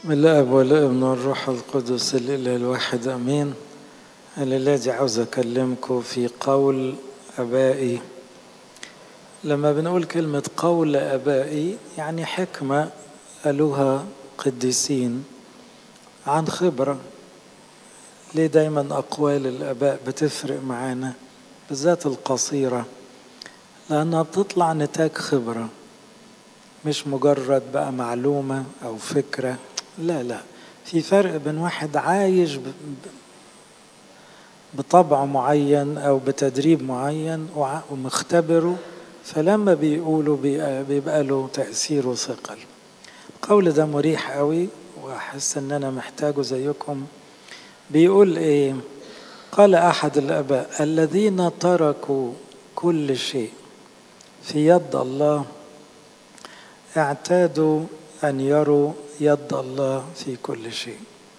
بسم الله والابن والروح القدس الإله الواحد أمين أنا الذي عاوز أكلمكم في قول أبائي لما بنقول كلمة قول أبائي يعني حكمة قالوها قديسين عن خبرة ليه دايما أقوال الآباء بتفرق معانا بالذات القصيرة لأنها بتطلع نتاج خبرة مش مجرد بقى معلومة أو فكرة لا لا في فرق بين واحد عايش بطبع معين أو بتدريب معين ومختبره فلما بيقولوا بيبقى له تأثير وثقل القول ده مريح قوي وأحس إن أنا محتاجه زيكم بيقول إيه قال أحد الآباء الذين تركوا كل شيء في يد الله اعتادوا أن يروا يد الله في كل شيء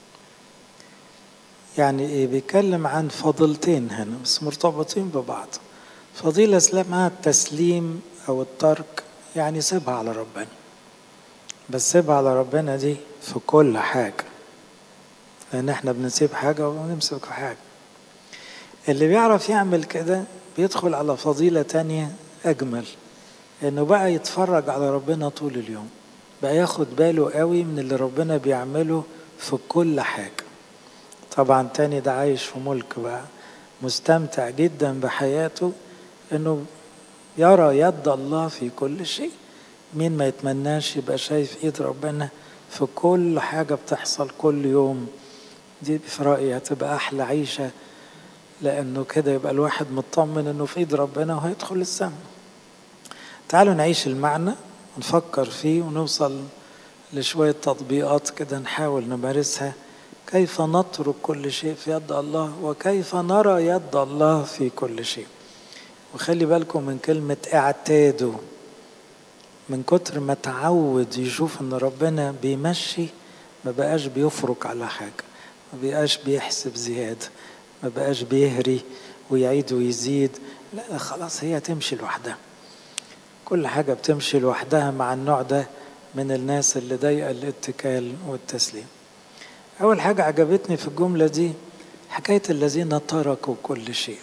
يعني إيه بيتكلم عن فضيلتين هنا بس مرتبطين ببعض فضيلة اسمها التسليم أو الترك يعني سيبها على ربنا بس سيبها على ربنا دي في كل حاجة لأن احنا بنسيب حاجة ونمسك حاجة اللي بيعرف يعمل كده بيدخل على فضيلة تانية أجمل إنه بقى يتفرج على ربنا طول اليوم بقى ياخد باله قوي من اللي ربنا بيعمله في كل حاجة طبعا تاني ده عايش في ملك بقى مستمتع جدا بحياته انه يرى يد الله في كل شيء مين ما يتمناش يبقى شايف ايد ربنا في كل حاجة بتحصل كل يوم دي في رأيي هتبقى أحلى عيشة لأنه كده يبقى الواحد مطمن إنه في إيد ربنا وهيدخل السماء تعالوا نعيش المعنى ونفكر فيه ونوصل لشوية تطبيقات كده نحاول نمارسها كيف نترك كل شيء في يد الله وكيف نرى يد الله في كل شيء وخلي بالكم من كلمة اعتادوا من كتر ما تعود يشوف ان ربنا بيمشي ما بقاش بيفرك على حاجة ما بقاش بيحسب زيادة ما بقاش بيهري ويعيد ويزيد لا خلاص هي تمشي لوحدها كل حاجة بتمشي لوحدها مع النوع ده من الناس اللي ضايقة الاتكال والتسليم أول حاجة عجبتني في الجملة دي حكاية الذين تركوا كل شيء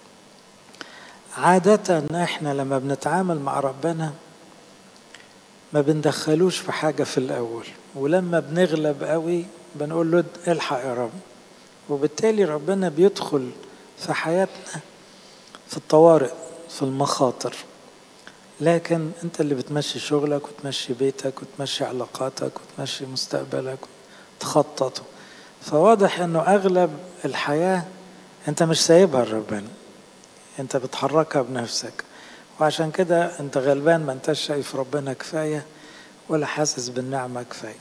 عادة احنا لما بنتعامل مع ربنا ما بندخلوش في حاجة في الأول ولما بنغلب قوي بنقول له الحق يا رب وبالتالي ربنا بيدخل في حياتنا في الطوارئ في المخاطر لكن انت اللي بتمشي شغلك وتمشي بيتك وتمشي علاقاتك وتمشي مستقبلك تخططه فواضح انه اغلب الحياة انت مش سايبها لربنا انت بتحركها بنفسك وعشان كده انت غلبان ما انتش شايف ربنا كفاية ولا حاسس بالنعمة كفاية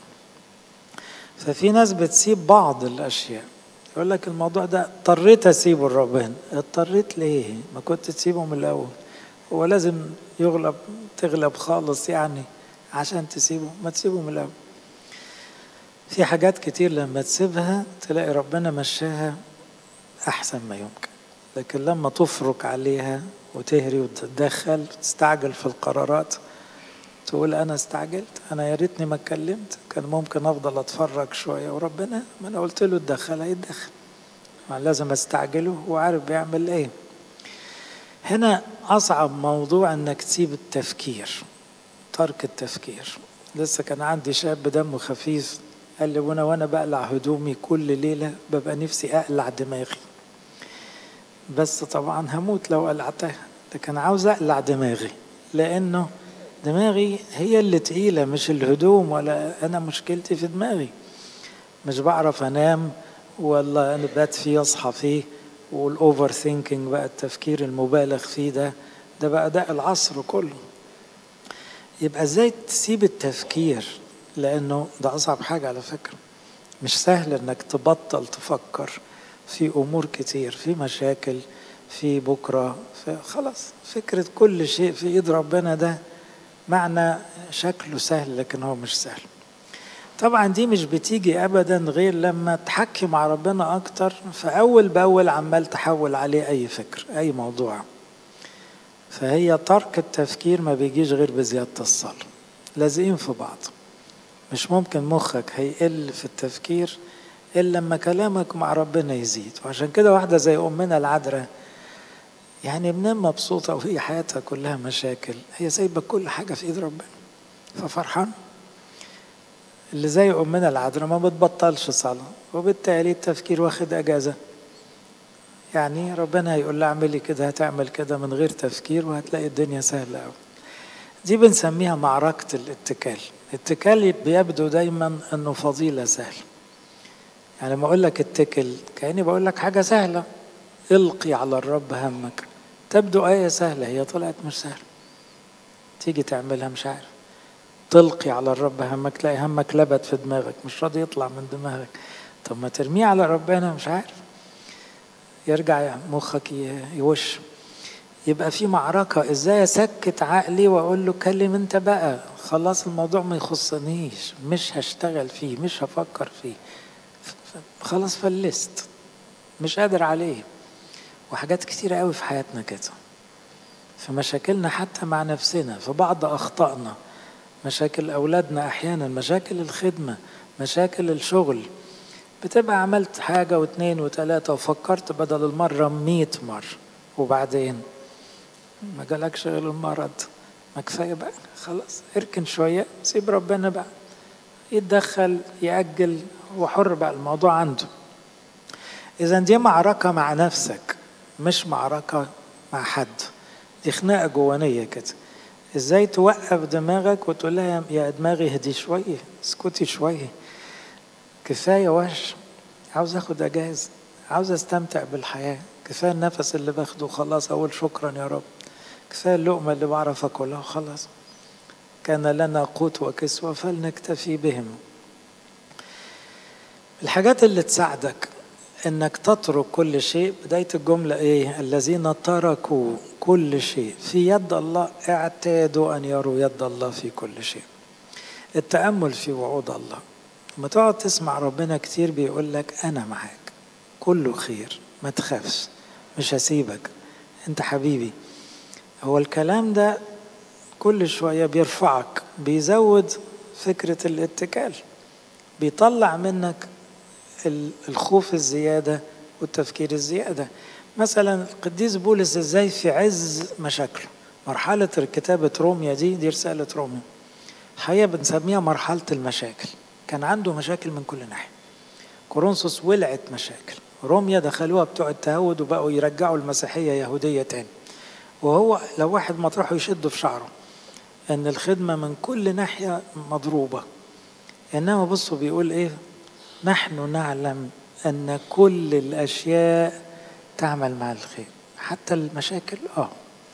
ففي ناس بتسيب بعض الاشياء يقول لك الموضوع ده اضطريت اسيبه لربنا اضطريت ليه ما كنت تسيبه من الاول هو لازم يغلب تغلب خالص يعني عشان تسيبه ما تسيبه من الاول في حاجات كتير لما تسيبها تلاقي ربنا مشاها احسن ما يمكن لكن لما تفرك عليها وتهري وتتدخل وتستعجل في القرارات تقول انا استعجلت انا يا ريتني ما اتكلمت كان ممكن افضل اتفرج شويه وربنا ما انا قلت له اتدخل هيتدخل لازم استعجله وعارف بيعمل ايه هنا اصعب موضوع انك تسيب التفكير ترك التفكير لسه كان عندي شاب دمه خفيف قال لي وانا وانا بقلع هدومي كل ليله ببقى نفسي اقلع دماغي بس طبعا هموت لو قلعتها لكن عاوز اقلع دماغي لانه دماغي هي اللي تقيله مش الهدوم ولا انا مشكلتي في دماغي مش بعرف انام ولا انا بات فيه اصحى فيه والاوفر ثينكينج بقى التفكير المبالغ فيه ده ده بقى ده العصر كله يبقى ازاي تسيب التفكير لانه ده اصعب حاجه على فكره مش سهل انك تبطل تفكر في امور كتير في مشاكل في بكره في خلاص فكره كل شيء في ايد ربنا ده معنى شكله سهل لكن هو مش سهل طبعا دي مش بتيجي ابدا غير لما تحكي مع ربنا اكتر فاول باول عمال تحول عليه اي فكر اي موضوع فهي ترك التفكير ما بيجيش غير بزياده الصلاه لازقين في بعض مش ممكن مخك هيقل في التفكير إلا لما كلامك مع ربنا يزيد وعشان كده واحدة زي أمنا العذراء يعني بنام مبسوطة وهي حياتها كلها مشاكل هي سايبة كل حاجة في إيد ربنا ففرحان اللي زي أمنا العذراء ما بتبطلش صلاة وبالتالي التفكير واخد أجازة يعني ربنا هيقول لها اعملي كده هتعمل كده من غير تفكير وهتلاقي الدنيا سهلة أوي دي بنسميها معركة الاتكال الاتكال بيبدو دايما انه فضيلة سهلة يعني لما اقول لك اتكل كأني بقول لك حاجة سهلة القي على الرب همك تبدو آية سهلة هي طلعت مش سهلة تيجي تعملها مش عارف تلقي على الرب همك تلاقي همك لبت في دماغك مش راضي يطلع من دماغك طب ما ترميه على ربنا مش عارف يرجع مخك يوش يبقى في معركة ازاي اسكت عقلي واقول له كلم انت بقى خلاص الموضوع ما يخصنيش مش هشتغل فيه مش هفكر فيه خلاص فلست مش قادر عليه وحاجات كتيرة قوي في حياتنا كده في مشاكلنا حتى مع نفسنا في بعض أخطائنا مشاكل أولادنا أحيانا مشاكل الخدمة مشاكل الشغل بتبقى عملت حاجة واثنين وثلاثة وفكرت بدل المرة مية مرة وبعدين ما جالكش غير المرض ما كفاية بقى خلاص اركن شوية سيب ربنا بقى يتدخل يأجل هو حر بقى الموضوع عنده إذا دي معركة مع نفسك مش معركة مع حد دي خناقة جوانية كده ازاي توقف دماغك وتقول لها يا دماغي هدي شوية اسكتي شوية كفاية وش عاوز اخد اجازة عاوز استمتع بالحياة كفاية النفس اللي باخده خلاص اقول شكرا يا رب كفاية اللقمة اللي بعرف اكلها خلاص كان لنا قوت وكسوة فلنكتفي بهم الحاجات اللي تساعدك انك تترك كل شيء بداية الجملة ايه الذين تركوا كل شيء في يد الله اعتادوا ان يروا يد الله في كل شيء التأمل في وعود الله لما تقعد تسمع ربنا كتير بيقول لك انا معاك كله خير ما تخافش مش هسيبك انت حبيبي هو الكلام ده كل شوية بيرفعك بيزود فكرة الاتكال بيطلع منك الخوف الزيادة والتفكير الزيادة مثلا القديس بولس ازاي في عز مشاكله مرحلة كتابة روميا دي دي رسالة روميا الحقيقة بنسميها مرحلة المشاكل كان عنده مشاكل من كل ناحية كورنثوس ولعت مشاكل روميا دخلوها بتوع التهود وبقوا يرجعوا المسيحية يهودية تاني وهو لو واحد مطرحه يشده في شعره ان الخدمة من كل ناحية مضروبة انما بصوا بيقول ايه نحن نعلم ان كل الاشياء تعمل مع الخير حتى المشاكل اه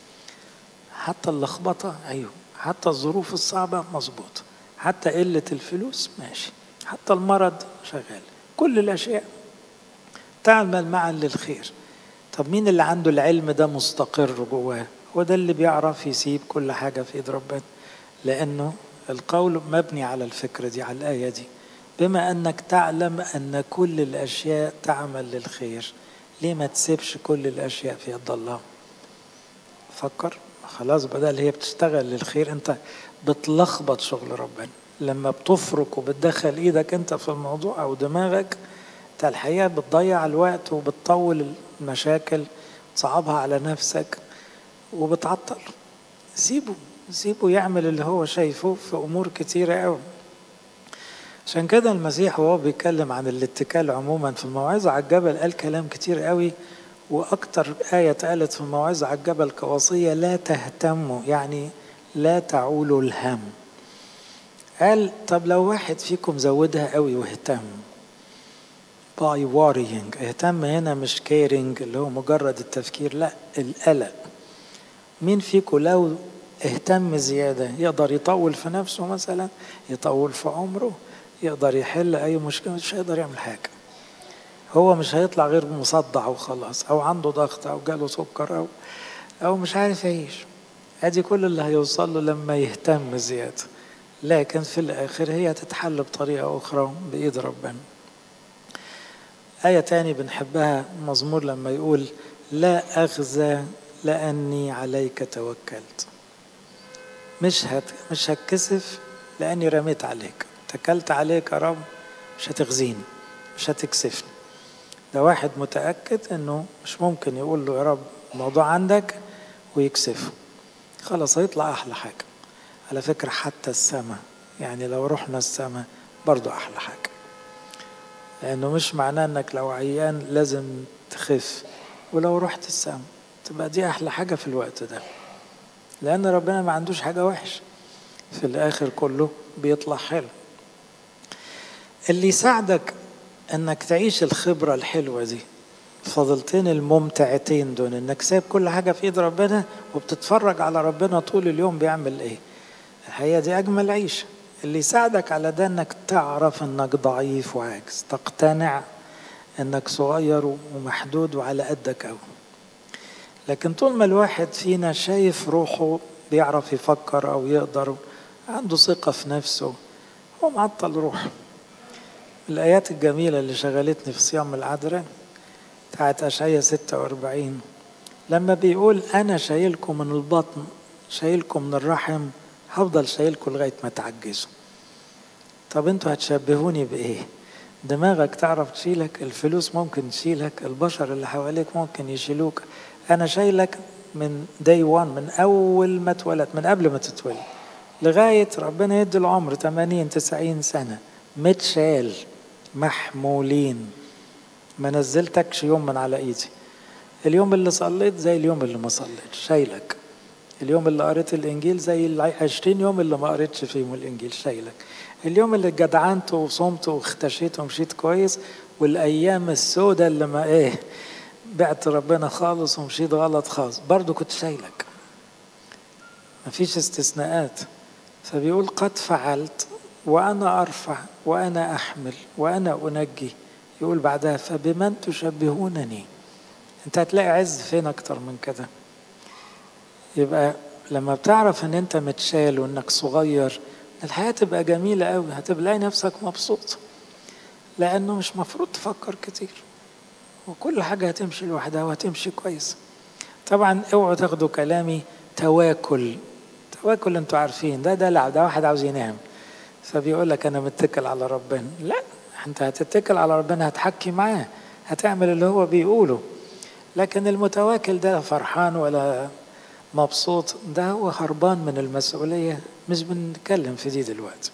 حتى اللخبطه ايوه حتى الظروف الصعبه مظبوط حتى قله الفلوس ماشي حتى المرض شغال كل الاشياء تعمل معا للخير طب مين اللي عنده العلم ده مستقر جواه هو ده اللي بيعرف يسيب كل حاجه في ايد ربنا لانه القول مبني على الفكره دي على الايه دي بما انك تعلم ان كل الاشياء تعمل للخير ليه ما تسيبش كل الاشياء في يد الله فكر خلاص بدل هي بتشتغل للخير انت بتلخبط شغل ربنا لما بتفرك وبتدخل ايدك انت في الموضوع او دماغك انت الحقيقه بتضيع الوقت وبتطول المشاكل تصعبها على نفسك وبتعطل سيبه سيبه يعمل اللي هو شايفه في امور كتيره قوي عشان كده المسيح وهو بيتكلم عن الاتكال عموما في الموعظة على الجبل قال كلام كتير قوي وأكتر آية اتقالت في الموعظة على الجبل كوصية لا تهتموا يعني لا تعولوا الهم قال طب لو واحد فيكم زودها قوي واهتم باي worrying اهتم هنا مش كيرنج اللي هو مجرد التفكير لا القلق مين فيكم لو اهتم زيادة يقدر يطول في نفسه مثلا يطول في عمره يقدر يحل اي مشكله مش هيقدر يعمل حاجه هو مش هيطلع غير مصدع وخلاص او عنده ضغط او جاله سكر او او مش عارف يعيش ادي كل اللي هيوصل له لما يهتم زياده لكن في الاخر هي تتحل بطريقه اخرى بايد ربنا آية تاني بنحبها مزمور لما يقول لا أخزى لأني عليك توكلت مش هت مش هتكسف لأني رميت عليك اتكلت عليك يا رب مش هتخزيني مش هتكسفني ده واحد متأكد انه مش ممكن يقول له يا رب الموضوع عندك ويكسفه خلاص هيطلع احلى حاجة على فكرة حتى السماء يعني لو رحنا السماء برضو احلى حاجة لانه مش معناه انك لو عيان لازم تخف ولو رحت السماء تبقى دي احلى حاجة في الوقت ده لان ربنا ما عندوش حاجة وحش في الاخر كله بيطلع حلو اللي يساعدك انك تعيش الخبرة الحلوة دي الفضلتين الممتعتين دول انك سايب كل حاجة في ايد ربنا وبتتفرج على ربنا طول اليوم بيعمل ايه الحقيقة دي اجمل عيشة اللي يساعدك على ده انك تعرف انك ضعيف وعاجز تقتنع انك صغير ومحدود وعلى قدك قوي لكن طول ما الواحد فينا شايف روحه بيعرف يفكر او يقدر عنده ثقة في نفسه هو معطل روحه الآيات الجميلة اللي شغلتني في صيام العذراء بتاعت أشعية 46 لما بيقول أنا شايلكم من البطن شايلكم من الرحم هفضل شايلكم لغاية ما تعجزوا طب انتوا هتشبهوني بإيه؟ دماغك تعرف تشيلك الفلوس ممكن تشيلك البشر اللي حواليك ممكن يشيلوك أنا شايلك من داي وان من أول ما اتولد من قبل ما تتولد لغاية ربنا يدي العمر 80 90 سنة متشال محمولين ما نزلتكش يوم من على ايدي اليوم اللي صليت زي اليوم اللي ما صليتش شايلك اليوم اللي قريت الانجيل زي العشرين يوم اللي ما قريتش فيهم الانجيل شايلك اليوم اللي جدعنت وصمت واختشيت ومشيت كويس والايام السوداء اللي ما ايه بعت ربنا خالص ومشيت غلط خالص برضو كنت شايلك مفيش استثناءات فبيقول قد فعلت وأنا أرفع وأنا أحمل وأنا أنجي يقول بعدها فبمن تشبهونني أنت هتلاقي عز فين أكتر من كده يبقى لما بتعرف ان انت متشال وانك صغير الحياة تبقى جميلة قوي هتلاقي نفسك مبسوط لانه مش مفروض تفكر كتير وكل حاجة هتمشي لوحدها وهتمشي كويس طبعا اوعوا تاخدوا كلامي تواكل تواكل انتوا عارفين ده دلع ده واحد عاوز ينام فبيقول لك انا متكل على ربنا لا انت هتتكل على ربنا هتحكي معاه هتعمل اللي هو بيقوله لكن المتواكل ده فرحان ولا مبسوط ده هو هربان من المسؤولية مش بنتكلم في دي دلوقتي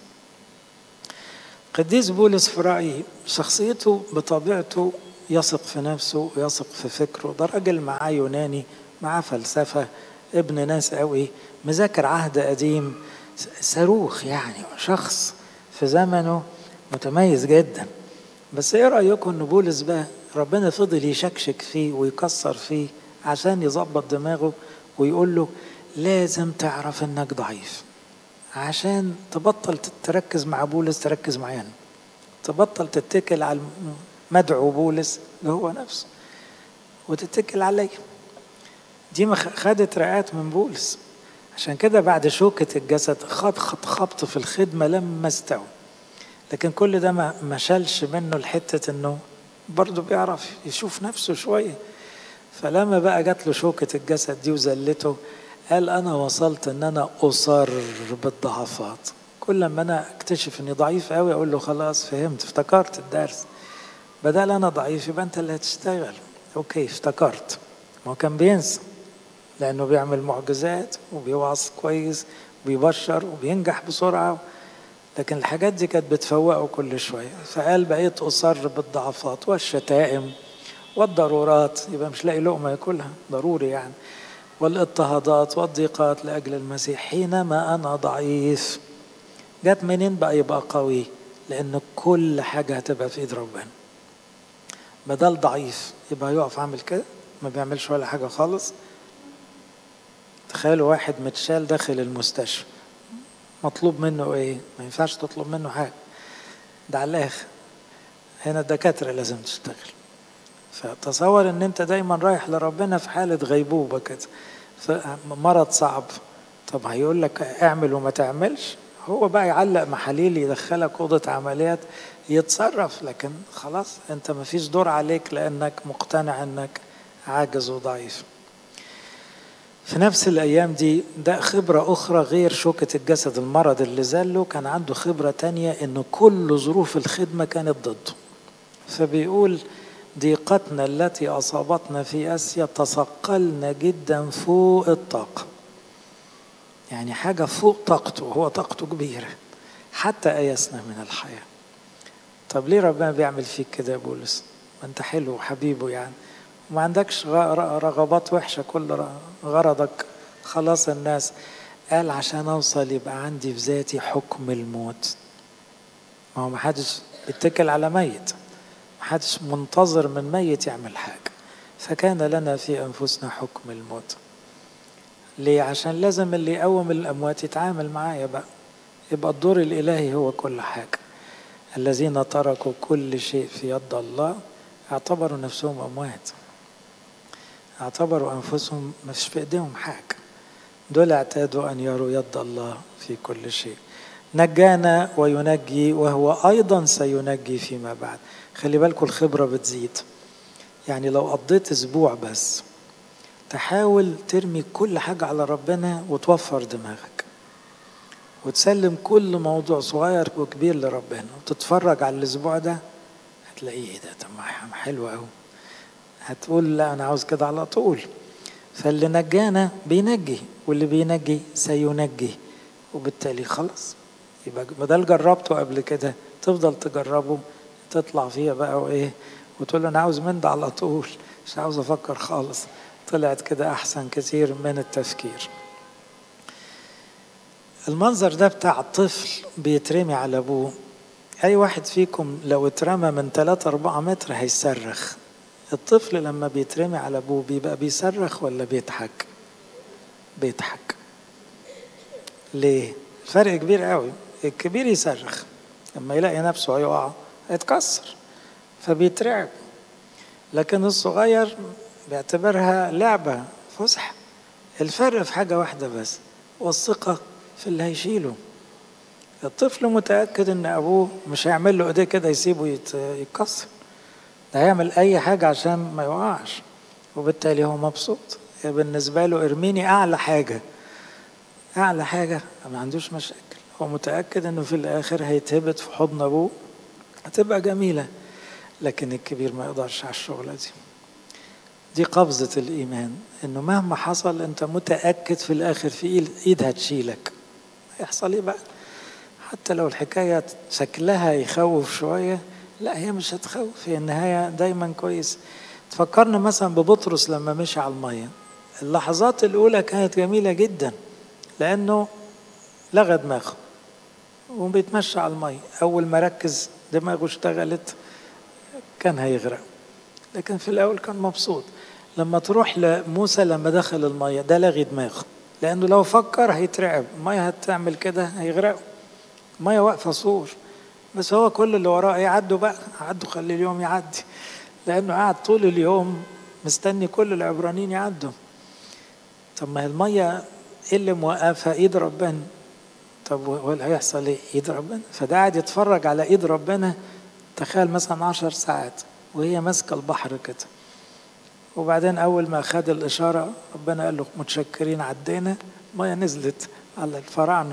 قديس بولس في رأيي شخصيته بطبيعته يثق في نفسه ويثق في فكره ده راجل معاه يوناني معاه فلسفة ابن ناس قوي مذاكر عهد قديم صاروخ يعني شخص في زمنه متميز جدا بس ايه رأيكم ان بولس بقى ربنا فضل يشكشك فيه ويكسر فيه عشان يظبط دماغه ويقول له لازم تعرف انك ضعيف عشان تبطل تركز مع بولس تركز معايا انا تبطل تتكل على مدعو بولس اللي هو نفسه وتتكل عليا دي ما خدت رقات من بولس عشان كده بعد شوكة الجسد خد خط خبط في الخدمة لما استوى لكن كل ده ما ما شالش منه الحتة انه برضه بيعرف يشوف نفسه شوية فلما بقى جات له شوكة الجسد دي وزلته قال أنا وصلت إن أنا أصر بالضعفات كل ما أنا أكتشف إني ضعيف قوي أقول له خلاص فهمت افتكرت الدرس بدل أنا ضعيف يبقى أنت اللي هتشتغل أوكي افتكرت ما هو كان بينسى لأنه بيعمل معجزات وبيوعظ كويس وبيبشر وبينجح بسرعة لكن الحاجات دي كانت بتفوقه كل شوية فقال بقيت أصر بالضعفات والشتائم والضرورات يبقى مش لاقي لقمة ياكلها ضروري يعني والاضطهادات والضيقات لأجل المسيح حينما أنا ضعيف جت منين بقى يبقى قوي لأن كل حاجة هتبقى في إيد ربنا بدل ضعيف يبقى يقف عامل كده ما بيعملش ولا حاجة خالص تخيلوا واحد متشال داخل المستشفى مطلوب منه ايه ما ينفعش تطلب منه حاجة ده على الآخر هنا الدكاترة لازم تشتغل فتصور ان انت دايما رايح لربنا في حالة غيبوبة كده مرض صعب طب هيقول لك اعمل وما تعملش هو بقى يعلق محاليل يدخلك أوضة عمليات يتصرف لكن خلاص انت ما فيش دور عليك لانك مقتنع انك عاجز وضعيف في نفس الأيام دي ده خبرة أخرى غير شوكة الجسد المرض اللي زله كان عنده خبرة تانية إن كل ظروف الخدمة كانت ضده فبيقول ضيقتنا التي أصابتنا في آسيا تثقلنا جدا فوق الطاقة يعني حاجة فوق طاقته هو طاقته كبيرة حتى أيسنا من الحياة طب ليه ربنا بيعمل فيك كده يا بولس ما انت حلو وحبيبه يعني وما عندكش رغبات وحشة كل غرضك خلاص الناس قال عشان أوصل يبقى عندي في ذاتي حكم الموت ما هو محدش بيتكل على ميت محدش منتظر من ميت يعمل حاجة فكان لنا في أنفسنا حكم الموت ليه عشان لازم اللي يقوم الأموات يتعامل معايا بقى يبقى الدور الإلهي هو كل حاجة الذين تركوا كل شيء في يد الله اعتبروا نفسهم أموات اعتبروا أنفسهم مش في إيديهم حاجة دول اعتادوا أن يروا يد الله في كل شيء نجانا وينجي وهو أيضا سينجي فيما بعد خلي بالكم الخبرة بتزيد يعني لو قضيت أسبوع بس تحاول ترمي كل حاجة على ربنا وتوفر دماغك وتسلم كل موضوع صغير وكبير لربنا وتتفرج على الأسبوع ده هتلاقيه ايه ده طب ما حلو قوي هتقول لا أنا عاوز كده على طول فاللي نجانا بينجي واللي بينجي سينجي وبالتالي خلاص يبقى بدل جربته قبل كده تفضل تجربه تطلع فيها بقى وايه وتقول انا عاوز من ده على طول مش عاوز افكر خالص طلعت كده احسن كتير من التفكير المنظر ده بتاع الطفل بيترمي على ابوه اي واحد فيكم لو اترمى من 3 4 متر هيصرخ الطفل لما بيترمي على ابوه بيبقى بيصرخ ولا بيضحك بيضحك ليه فرق كبير قوي الكبير يصرخ لما يلاقي نفسه هيقع هيتكسر فبيترعب لكن الصغير بيعتبرها لعبة فسحة الفرق في حاجة واحدة بس والثقة في اللي هيشيله الطفل متأكد إن أبوه مش هيعمل له إيديه كده يسيبه يتكسر ده هيعمل أي حاجة عشان ما يوقعش وبالتالي هو مبسوط بالنسبة له ارميني أعلى حاجة أعلى حاجة ما عندوش مشاكل هو متأكد إنه في الآخر هيتهبط في حضن أبوه هتبقى جميلة لكن الكبير ما يقدرش على الشغلة دي دي قبضة الإيمان إنه مهما حصل أنت متأكد في الآخر في إيد هتشيلك هيحصل إيه بقى حتى لو الحكاية شكلها يخوف شوية لا هي مش هتخوف هي النهاية دايما كويس تفكرنا مثلا ببطرس لما مشي على المية اللحظات الأولى كانت جميلة جدا لأنه لغى دماغه وبيتمشى على المية أول ما ركز دماغه اشتغلت كان هيغرق لكن في الأول كان مبسوط لما تروح لموسى لما دخل المية ده لغي دماغه لأنه لو فكر هيترعب المية هتعمل كده هيغرقوا المية واقفة صور بس هو كل اللي وراه يعدوا بقى عدوا خلي اليوم يعدي لأنه قاعد طول اليوم مستني كل العبرانيين يعدوا طب ما هي المية ايه اللي موقفها ايد ربنا طب ولا هيحصل ايه ايد ربنا فده قاعد يتفرج على ايد ربنا تخيل مثلا عشر ساعات وهي ماسكه البحر كده وبعدين اول ما خد الاشاره ربنا قال له متشكرين عدينا ميه نزلت على الفراعنه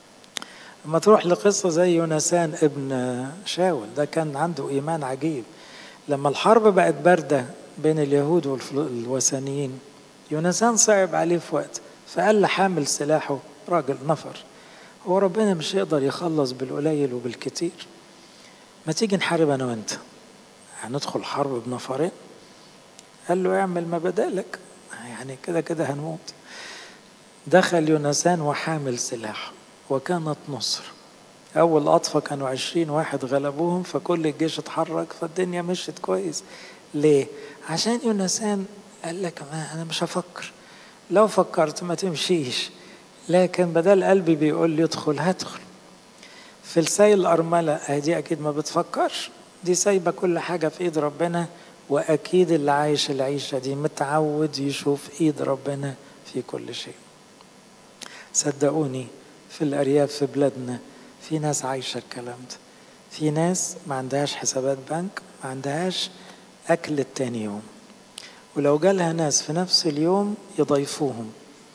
لما تروح لقصه زي يونسان ابن شاول ده كان عنده ايمان عجيب لما الحرب بقت بارده بين اليهود والوثنيين يونسان صعب عليه في وقت فقال لحامل سلاحه راجل نفر هو ربنا مش يقدر يخلص بالقليل وبالكتير ما تيجي نحارب انا وانت هندخل حرب بنفرين قال له اعمل ما بدالك يعني كده كده هنموت دخل يونسان وحامل سلاح وكانت نصر أول أطفى كانوا عشرين واحد غلبوهم فكل الجيش اتحرك فالدنيا مشيت كويس ليه؟ عشان يونسان قال لك ما أنا مش هفكر لو فكرت ما تمشيش لكن بدل قلبي بيقول لي ادخل هدخل في السيل الأرملة دي أكيد ما بتفكرش دي سايبة كل حاجة في إيد ربنا وأكيد اللي عايش العيشة دي متعود يشوف إيد ربنا في كل شيء صدقوني في الأرياف في بلادنا في ناس عايشة الكلام ده في ناس ما عندهاش حسابات بنك ما عندهاش أكل التاني يوم ولو جالها ناس في نفس اليوم يضيفوهم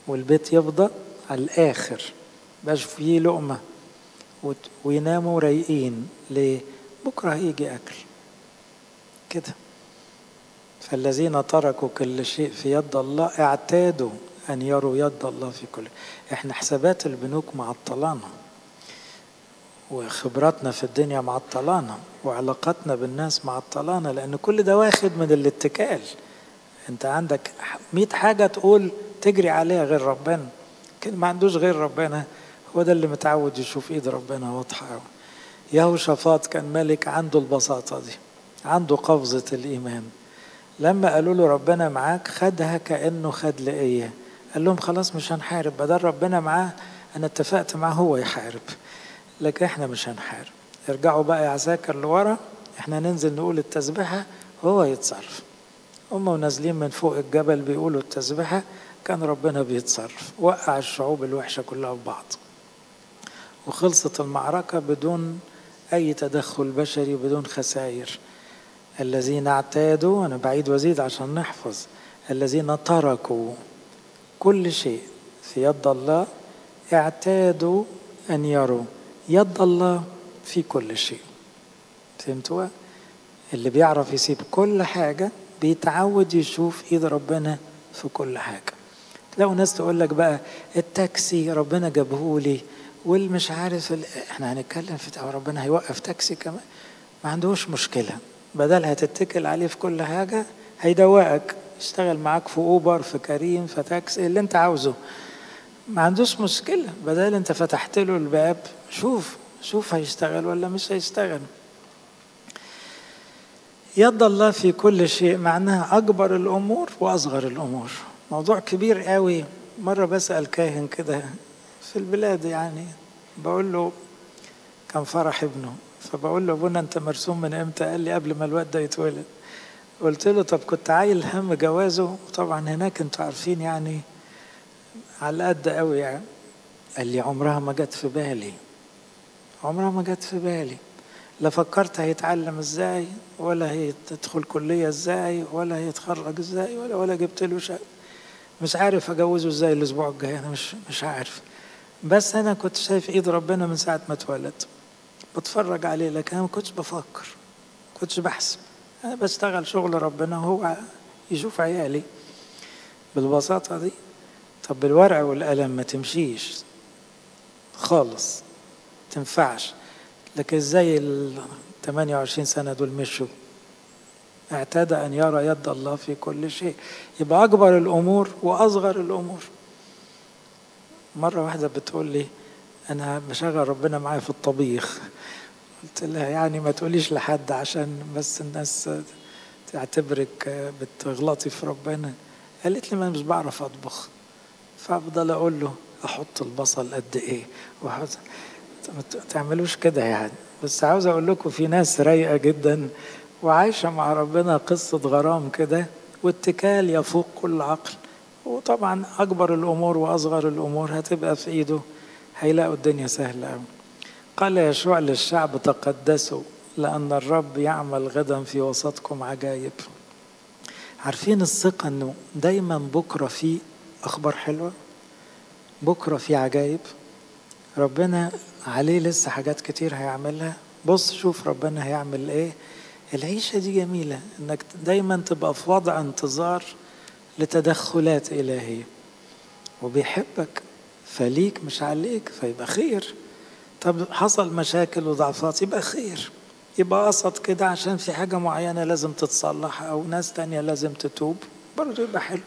والبيت يفضى على الآخر باش فيه لقمة ويناموا رايقين ليه؟ بكرة هيجي أكل كده فالذين تركوا كل شيء في يد الله اعتادوا أن يروا يد الله في كل احنا حسابات البنوك معطلانا وخبراتنا في الدنيا معطلانا وعلاقاتنا بالناس معطلانا لأن كل ده واخد من الاتكال انت عندك مئة حاجة تقول تجري عليها غير ربنا كل ما عندوش غير ربنا هو ده اللي متعود يشوف ايد ربنا واضحة قوي يهوشافاط كان ملك عنده البساطة دي عنده قفزة الإيمان لما قالوا له ربنا معاك خدها كأنه خد لقية قال لهم خلاص مش هنحارب بدل ربنا معاه أنا اتفقت معاه هو يحارب لكن احنا مش هنحارب ارجعوا بقى يا عساكر لورا احنا ننزل نقول التسبيحة هو يتصرف هم ونازلين من فوق الجبل بيقولوا التسبيحة كان ربنا بيتصرف وقع الشعوب الوحشة كلها في بعض وخلصت المعركة بدون أي تدخل بشري بدون خسائر الذين اعتادوا أنا بعيد وزيد عشان نحفظ الذين تركوا كل شيء في يد الله اعتادوا أن يروا يد الله في كل شيء فهمتوا اللي بيعرف يسيب كل حاجة بيتعود يشوف ايد ربنا في كل حاجة تلاقوا ناس تقول لك بقى التاكسي ربنا جابهولي والمش عارف ال... احنا هنتكلم في ربنا هيوقف تاكسي كمان ما عندهوش مشكلة بدل هتتكل عليه في كل حاجة هيدوقك يشتغل معاك في اوبر في كريم في تاكسي اللي انت عاوزه ما عندوش مشكلة بدل انت فتحت له الباب شوف شوف هيشتغل ولا مش هيشتغل يد الله في كل شيء معناها أكبر الأمور وأصغر الأمور موضوع كبير قوي مرة بسأل كاهن كده في البلاد يعني بقول له كان فرح ابنه فبقول له ابونا انت مرسوم من امتى قال لي قبل ما الواد ده يتولد قلت له طب كنت عايل هم جوازه وطبعا هناك انتوا عارفين يعني على قد قوي يعني قال لي عمرها ما جت في بالي عمرها ما جت في بالي لا فكرت هيتعلم ازاي ولا هيدخل كلية ازاي ولا هيتخرج ازاي ولا ولا جبت له شيء مش عارف اجوزه ازاي الاسبوع الجاي انا مش مش عارف بس انا كنت شايف ايد ربنا من ساعة ما اتولد بتفرج عليه لكن انا ما كنتش بفكر ما كنتش بحسب انا بشتغل شغل ربنا وهو يشوف عيالي بالبساطة دي طب بالورقة والقلم ما تمشيش خالص تنفعش لكن ازاي ال 28 سنة دول مشوا اعتاد أن يرى يد الله في كل شيء يبقى أكبر الأمور وأصغر الأمور مرة واحدة بتقول لي أنا بشغل ربنا معايا في الطبيخ قلت لها يعني ما تقوليش لحد عشان بس الناس تعتبرك بتغلطي في ربنا قالت لي ما مش بعرف أطبخ فأفضل أقول له أحط البصل قد إيه وأحط ما تعملوش كده يعني بس عاوز اقول لكم في ناس رايقه جدا وعايشه مع ربنا قصه غرام كده واتكال يفوق كل عقل وطبعا اكبر الامور واصغر الامور هتبقى في ايده هيلاقوا الدنيا سهله قوي قال يشوع للشعب تقدسوا لان الرب يعمل غدا في وسطكم عجائب عارفين الثقه انه دايما بكره في اخبار حلوه بكره في عجائب ربنا عليه لسه حاجات كتير هيعملها بص شوف ربنا هيعمل ايه العيشة دي جميلة انك دايما تبقى في وضع انتظار لتدخلات إلهية وبيحبك فليك مش عليك فيبقى خير طب حصل مشاكل وضعفات يبقى خير يبقى قصد كده عشان في حاجة معينة لازم تتصلح أو ناس تانية لازم تتوب برضه يبقى حلو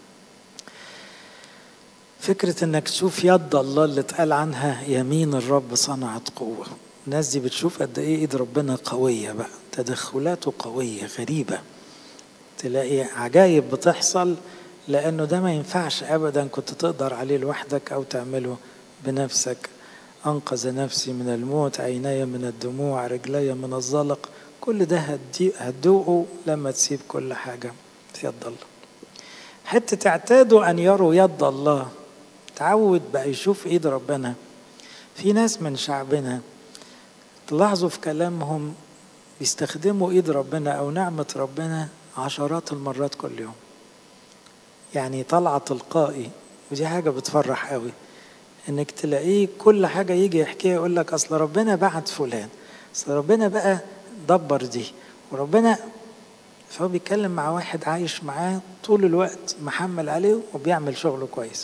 فكرة انك تشوف يد الله اللي اتقال عنها يمين الرب صنعت قوة الناس دي بتشوف قد ايه ايد ربنا قوية بقى تدخلاته قوية غريبة تلاقي عجايب بتحصل لانه ده ما ينفعش ابدا كنت تقدر عليه لوحدك او تعمله بنفسك انقذ نفسي من الموت عيني من الدموع رجلي من الزلق كل ده هتدوقه لما تسيب كل حاجة في يد الله حتة اعتادوا أن يروا يد الله تعود بقى يشوف ايد ربنا في ناس من شعبنا تلاحظوا في كلامهم بيستخدموا ايد ربنا او نعمة ربنا عشرات المرات كل يوم يعني طلع تلقائي ودي حاجة بتفرح قوي انك تلاقيه كل حاجة يجي يحكيها يقول لك اصل ربنا بعت فلان اصل ربنا بقى دبر دي وربنا فهو بيتكلم مع واحد عايش معاه طول الوقت محمل عليه وبيعمل شغله كويس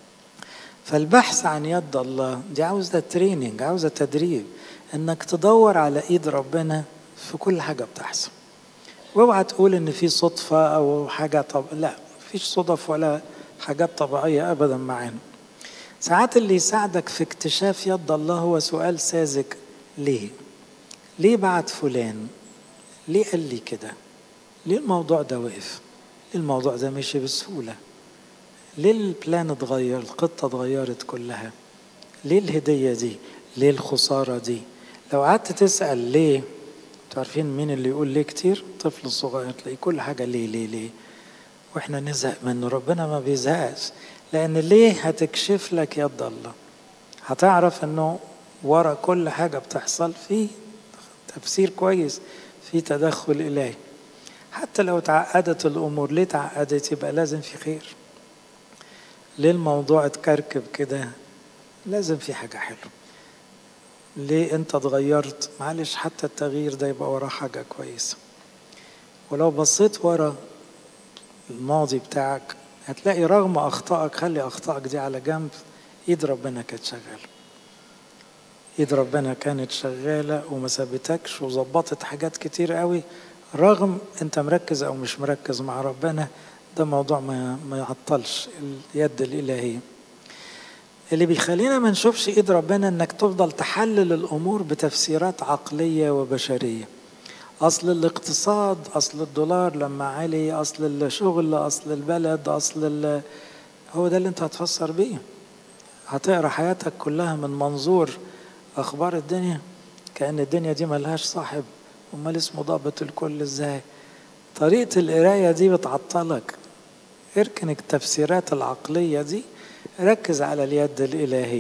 فالبحث عن يد الله دي عاوزة تريننج عاوزة تدريب انك تدور على ايد ربنا في كل حاجة بتحصل واوعى تقول ان في صدفة او حاجة طب لا مفيش صدف ولا حاجات طبيعية ابدا معانا ساعات اللي يساعدك في اكتشاف يد الله هو سؤال ساذج ليه ليه بعت فلان ليه قال لي كده ليه الموضوع ده وقف ليه الموضوع ده مشي بسهولة ليه البلان اتغير الخطة اتغيرت كلها ليه الهدية دي ليه الخسارة دي لو قعدت تسأل ليه عارفين مين اللي يقول ليه كتير طفل صغير تلاقي كل حاجة ليه ليه ليه واحنا نزهق منه ربنا ما بيزهقش لأن ليه هتكشف لك يد الله هتعرف انه ورا كل حاجة بتحصل في تفسير كويس في تدخل إلهي حتى لو تعقدت الأمور ليه تعقدت يبقى لازم في خير ليه الموضوع اتكركب كده لازم في حاجة حلوة ليه انت اتغيرت معلش حتى التغيير ده يبقى وراه حاجة كويسة ولو بصيت ورا الماضي بتاعك هتلاقي رغم أخطائك خلي أخطائك دي على جنب إيد ربنا كانت شغالة إيد ربنا كانت شغالة وما سابتكش وظبطت حاجات كتير قوي رغم أنت مركز أو مش مركز مع ربنا ده موضوع ما, ما يعطلش اليد الإلهية اللي بيخلينا ما نشوفش ايد ربنا انك تفضل تحلل الامور بتفسيرات عقليه وبشريه اصل الاقتصاد اصل الدولار لما علي اصل الشغل اصل البلد اصل هو ده اللي انت هتفسر بيه هتقرا حياتك كلها من منظور اخبار الدنيا كان الدنيا دي ملهاش صاحب امال اسمه ضابط الكل ازاي طريقه القرايه دي بتعطلك اركن التفسيرات العقليه دي ركز على اليد الإلهية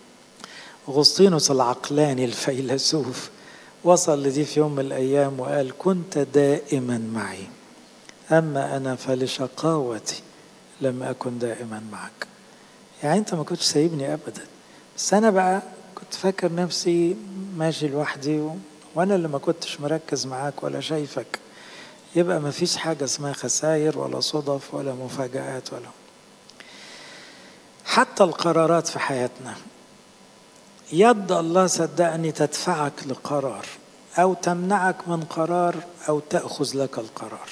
أغسطينوس العقلاني الفيلسوف وصل لدي في يوم من الأيام وقال كنت دائما معي أما أنا فلشقاوتي لم أكن دائما معك يعني أنت ما كنتش سايبني أبدا بس أنا بقى كنت فاكر نفسي ماشي لوحدي و... وأنا اللي ما كنتش مركز معاك ولا شايفك يبقى ما فيش حاجة اسمها خسائر ولا صدف ولا مفاجآت ولا حتى القرارات في حياتنا يد الله صدقني تدفعك لقرار او تمنعك من قرار او تاخذ لك القرار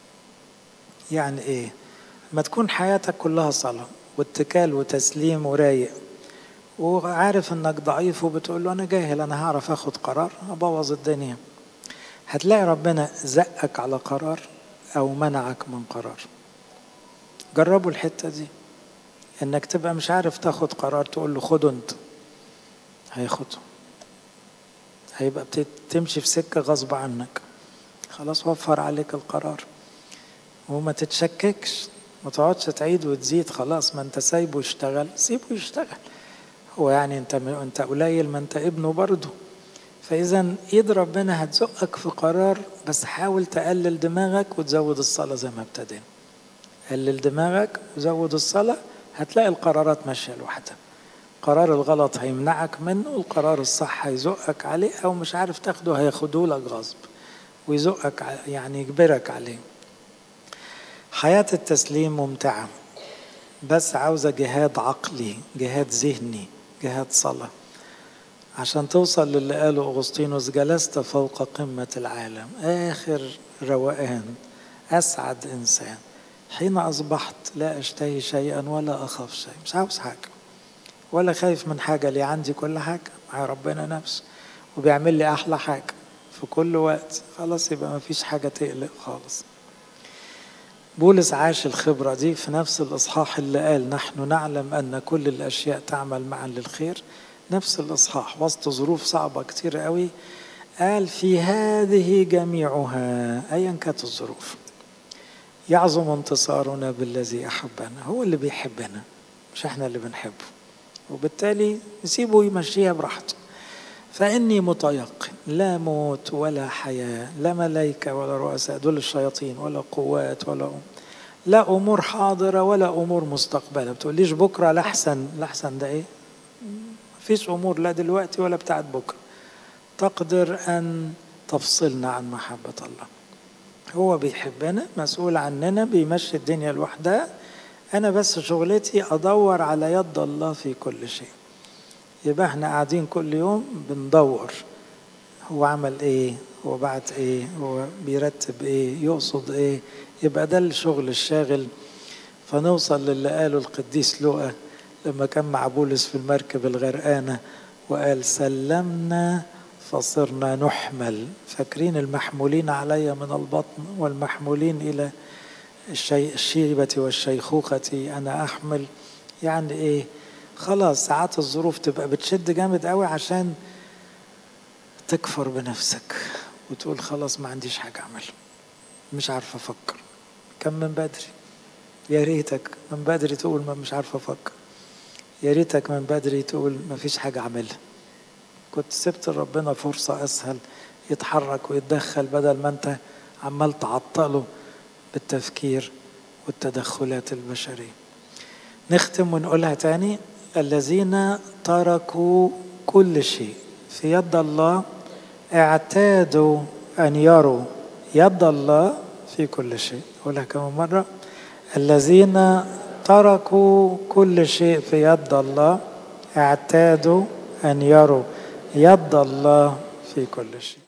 يعني ايه ما تكون حياتك كلها صلاه واتكال وتسليم ورايق وعارف انك ضعيف وبتقول له انا جاهل انا هعرف اخد قرار ابوظ الدنيا هتلاقي ربنا زقك على قرار او منعك من قرار جربوا الحته دي انك تبقى مش عارف تاخد قرار تقول له خده انت هياخده هيبقى بتمشي في سكه غصب عنك خلاص وفر عليك القرار وما تتشككش ما تقعدش تعيد وتزيد خلاص ما انت سايبه يشتغل سيبه يشتغل هو يعني انت انت قليل ما انت ابنه برضه فاذا ايد ربنا هتزقك في قرار بس حاول تقلل دماغك وتزود الصلاه زي ما ابتدينا قلل دماغك وزود الصلاه هتلاقي القرارات ماشيه لوحدها قرار الغلط هيمنعك منه والقرار الصح هيزقك عليه او مش عارف تاخده هياخده لك غصب ويزقك يعني يجبرك عليه حياة التسليم ممتعة بس عاوزة جهاد عقلي جهاد ذهني جهاد صلاة عشان توصل للي قاله أغسطينوس جلست فوق قمة العالم آخر روقان أسعد إنسان حين أصبحت لا أشتهي شيئا ولا أخاف شيء مش عاوز حاجة ولا خايف من حاجة لي عندي كل حاجة مع ربنا نفسه وبيعمل لي أحلى حاجة في كل وقت خلاص يبقى ما فيش حاجة تقلق خالص بولس عاش الخبرة دي في نفس الإصحاح اللي قال نحن نعلم أن كل الأشياء تعمل معا للخير نفس الإصحاح وسط ظروف صعبة كتير قوي قال في هذه جميعها أيا كانت الظروف يعظم انتصارنا بالذي أحبنا هو اللي بيحبنا مش احنا اللي بنحبه وبالتالي نسيبه يمشيها براحته فإني متيقن لا موت ولا حياة لا ملائكة ولا رؤساء دول الشياطين ولا قوات ولا أم لا امور حاضره ولا امور مستقبله بتقوليش بكره لاحسن لاحسن ده ايه مفيش امور لا دلوقتي ولا بتاعت بكره تقدر ان تفصلنا عن محبه الله هو بيحبنا مسؤول عننا بيمشي الدنيا لوحدها انا بس شغلتي ادور على يد الله في كل شيء يبقى احنا قاعدين كل يوم بندور هو عمل ايه هو بعت ايه هو بيرتب ايه يقصد ايه يبقى ده الشغل الشاغل فنوصل للي قاله القديس لوقا لما كان مع بولس في المركب الغرقانة وقال سلمنا فصرنا نحمل فاكرين المحمولين علي من البطن والمحمولين إلى الشي الشيبة والشيخوخة أنا أحمل يعني إيه خلاص ساعات الظروف تبقى بتشد جامد قوي عشان تكفر بنفسك وتقول خلاص ما عنديش حاجة أعمل مش عارف أفكر كم من بدري يا ريتك من بدري تقول ما مش عارف أفكر يا ريتك من بدري تقول ما فيش حاجة أعملها كنت سبت ربنا فرصة أسهل يتحرك ويتدخل بدل ما أنت عمال تعطله بالتفكير والتدخلات البشرية نختم ونقولها تاني الذين تركوا كل شيء في يد الله اعتادوا أن يروا يد الله في كل شيء أقولها كمان مرة الذين تركوا كل شيء في يد الله اعتادوا أن يروا يد الله في كل شيء